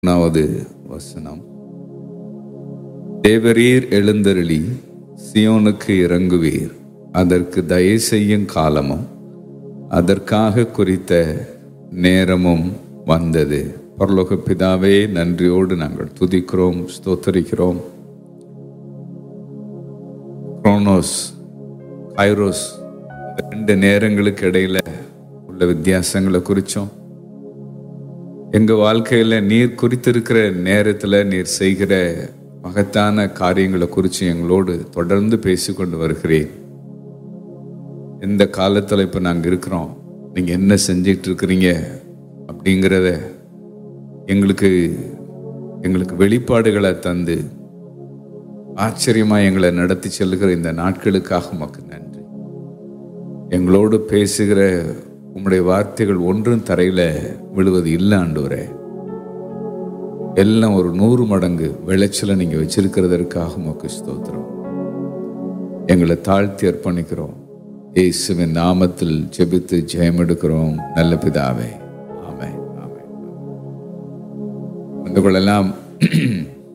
மூணாவது வசனம் தேவரீர் எழுந்தருளி சியோனுக்கு இறங்குவீர் அதற்கு தயை செய்யும் காலமும் அதற்காக குறித்த நேரமும் வந்தது பரலோக பிதாவே நன்றியோடு நாங்கள் துதிக்கிறோம் ஸ்தோத்தரிக்கிறோம் குரோனோஸ் கைரோஸ் இந்த ரெண்டு நேரங்களுக்கு இடையில உள்ள வித்தியாசங்களை குறிச்சோம் எங்க வாழ்க்கையில நீர் குறித்திருக்கிற நேரத்துல நீர் செய்கிற மகத்தான காரியங்களை குறித்து எங்களோடு தொடர்ந்து பேசிக்கொண்டு வருகிறேன் எந்த காலத்துல இப்ப நாங்க இருக்கிறோம் நீங்க என்ன செஞ்சிட்டு இருக்கிறீங்க அப்படிங்கிறத எங்களுக்கு எங்களுக்கு வெளிப்பாடுகளை தந்து ஆச்சரியமா எங்களை நடத்தி செல்லுகிற இந்த நாட்களுக்காக உமக்கு நன்றி எங்களோடு பேசுகிற உம்முடைய வார்த்தைகள் ஒன்றும் தரையில விழுவது இல்லை ஆண்டவரே எல்லாம் ஒரு நூறு மடங்கு விளைச்சலை நீங்க வச்சிருக்கிறதற்காக உமக்கு ஸ்தோத்திரம் எங்களை தாழ்த்தி அர்ப்பணிக்கிறோம் இயேசுவின் நாமத்தில் ஜெபித்து ஜெயம் எடுக்கிறோம் நல்ல பிதாவே ஆமென் ஆமென் வந்து கொள்ளலாம்